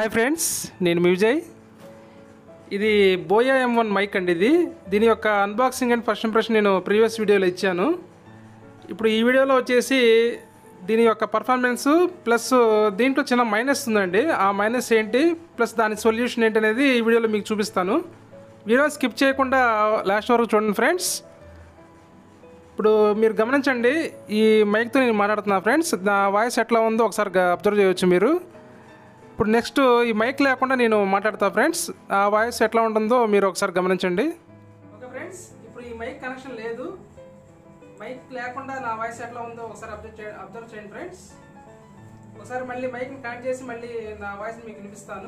Hi friends నేను మీ విజయ్ ఇది buoy M one mic అండి ఇది దీని యొక్క అన్బాక్సింగ్ అండ్ ఫస్ట్ ఇంప్రెషన్ నేను ప్రీవియస్ వీడియోలో ఇచ్చాను ఇప్పుడు ఈ వీడియోలో వచ్చేసి దీని యొక్క పర్ఫార్మెన్స్ ప్లస్ దీంట్లో చిన్న మైనస్ ఉందండి ఆ మైనస్ ఏంటి ప్లస్ దాని సొల్యూషన్ ఏంటి అనేది ఈ వీడియోలో మీకు చూపిస్తాను వీడియో స్కిప్ చేయకుండా లాస్ట్ వరకు చూడండి ఫ్రెండ్స్ ఇప్పుడు మీరు గమనించండి ఈ మైక్తో నేను మాట్లాడుతున్నా ఫ్రెండ్స్ నా వాయిస్ ఎట్లా ఉందో ఒకసారి అబ్జర్వ్ చేయవచ్చు మీరు ఇప్పుడు నెక్స్ట్ ఈ మైక్ లేకుండా నేను మాట్లాడతా ఫ్రెండ్స్ ఆ వాయిస్ ఎట్లా ఉంటుందో మీరు ఒకసారి గమనించండి ఓకే ఫ్రెండ్స్ ఇప్పుడు ఈ మైక్ కనెక్షన్ లేదు మైక్ లేకుండా నా వాయిస్ ఎట్లా ఉందో ఒకసారి అబ్జర్వ్ చేయండి అబ్జర్వ్ చేయండి ఫ్రెండ్స్ ఒకసారి మళ్ళీ మైక్ని కనెక్ట్ చేసి మళ్ళీ నా వాయిస్ మీకు వినిపిస్తాను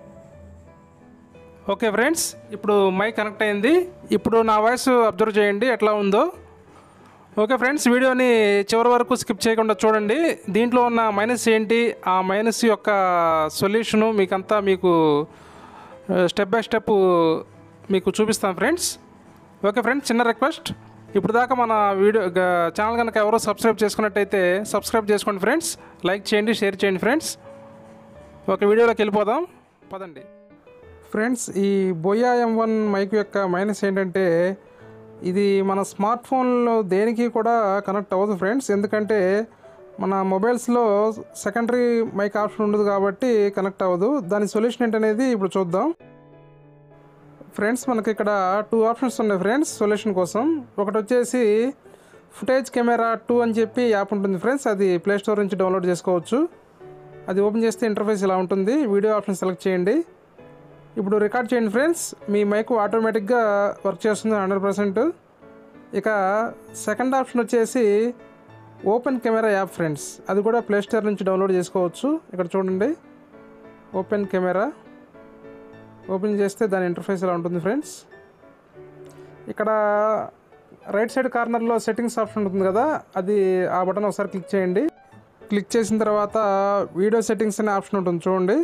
ఓకే ఫ్రెండ్స్ ఇప్పుడు మైక్ కనెక్ట్ అయింది ఇప్పుడు నా వాయిస్ అబ్జర్వ్ చేయండి ఎట్లా ఉందో ఓకే ఫ్రెండ్స్ వీడియోని చివరి వరకు స్కిప్ చేయకుండా చూడండి దీంట్లో ఉన్న మైనస్ ఏంటి ఆ మైనస్ యొక్క సొల్యూషను మీకంతా మీకు స్టెప్ బై స్టెప్ మీకు చూపిస్తాం ఫ్రెండ్స్ ఓకే ఫ్రెండ్స్ చిన్న రిక్వెస్ట్ ఇప్పుడు దాకా మన వీడియో గ- ఛానల్ కనుక ఎవరో సబ్స్క్రైబ్ చేసుకున్నట్టయితే సబ్స్క్రైబ్ చేసుకోండి ఫ్రెండ్స్ లైక్ చేయండి షేర్ చేయండి ఫ్రెండ్స్ ఓకే వీడియోలోకి వెళ్ళిపోదాం పదండి ఫ్రెండ్స్ ఈ బోయా ఎం వన్ మైక్ యొక్క మైనస్ ఏంటంటే ఇది మన స్మార్ట్ ఫోన్లో దేనికి కూడా కనెక్ట్ అవ్వదు ఫ్రెండ్స్ ఎందుకంటే మన మొబైల్స్లో సెకండరీ మైక్ ఆప్షన్ ఉండదు కాబట్టి కనెక్ట్ అవ్వదు దాని సొల్యూషన్ ఏంటనేది ఇప్పుడు చూద్దాం ఫ్రెండ్స్ మనకి ఇక్కడ టూ ఆప్షన్స్ ఉన్నాయి ఫ్రెండ్స్ సొల్యూషన్ కోసం ఒకటి వచ్చేసి ఫుటేజ్ కెమెరా టూ అని చెప్పి యాప్ ఉంటుంది ఫ్రెండ్స్ అది ప్లే స్టోర్ నుంచి డౌన్లోడ్ చేసుకోవచ్చు అది ఓపెన్ చేస్తే ఇంటర్ఫేస్ ఇలా ఉంటుంది వీడియో ఆప్షన్ సెలెక్ట్ చేయండి ఇప్పుడు రికార్డ్ చేయండి ఫ్రెండ్స్ మీ మైక్ ఆటోమేటిక్గా వర్క్ చేస్తుంది హండ్రెడ్ పర్సెంట్ ఇక సెకండ్ ఆప్షన్ వచ్చేసి ఓపెన్ కెమెరా యాప్ ఫ్రెండ్స్ అది కూడా ప్లే స్టోర్ నుంచి డౌన్లోడ్ చేసుకోవచ్చు ఇక్కడ చూడండి ఓపెన్ కెమెరా ఓపెన్ చేస్తే దాని ఇంటర్ఫేస్ ఇలా ఉంటుంది ఫ్రెండ్స్ ఇక్కడ రైట్ సైడ్ కార్నర్లో సెట్టింగ్స్ ఆప్షన్ ఉంటుంది కదా అది ఆ బటన్ ఒకసారి క్లిక్ చేయండి క్లిక్ చేసిన తర్వాత వీడియో సెట్టింగ్స్ అనే ఆప్షన్ ఉంటుంది చూడండి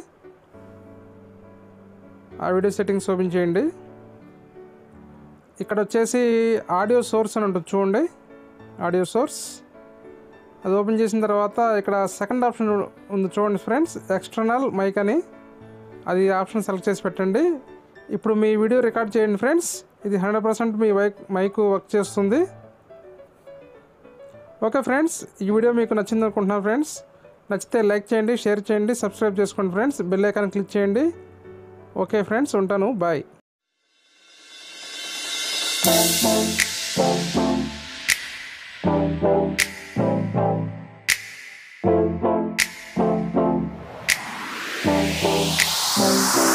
ఆ వీడియో సెట్టింగ్స్ ఓపెన్ చేయండి ఇక్కడ వచ్చేసి ఆడియో సోర్స్ అని ఉంటుంది చూడండి ఆడియో సోర్స్ అది ఓపెన్ చేసిన తర్వాత ఇక్కడ సెకండ్ ఆప్షన్ ఉంది చూడండి ఫ్రెండ్స్ ఎక్స్టర్నల్ మైక్ అని అది ఆప్షన్ సెలెక్ట్ చేసి పెట్టండి ఇప్పుడు మీ వీడియో రికార్డ్ చేయండి ఫ్రెండ్స్ ఇది హండ్రెడ్ పర్సెంట్ మీ మైక్ మైక్ వర్క్ చేస్తుంది ఓకే ఫ్రెండ్స్ ఈ వీడియో మీకు నచ్చింది అనుకుంటున్నాను ఫ్రెండ్స్ నచ్చితే లైక్ చేయండి షేర్ చేయండి సబ్స్క్రైబ్ చేసుకోండి ఫ్రెండ్స్ బెల్ ఐకాన్ క్లిక్ చేయండి ఓకే ఫ్రెండ్స్ ఉంటాను బాయ్ Thank you.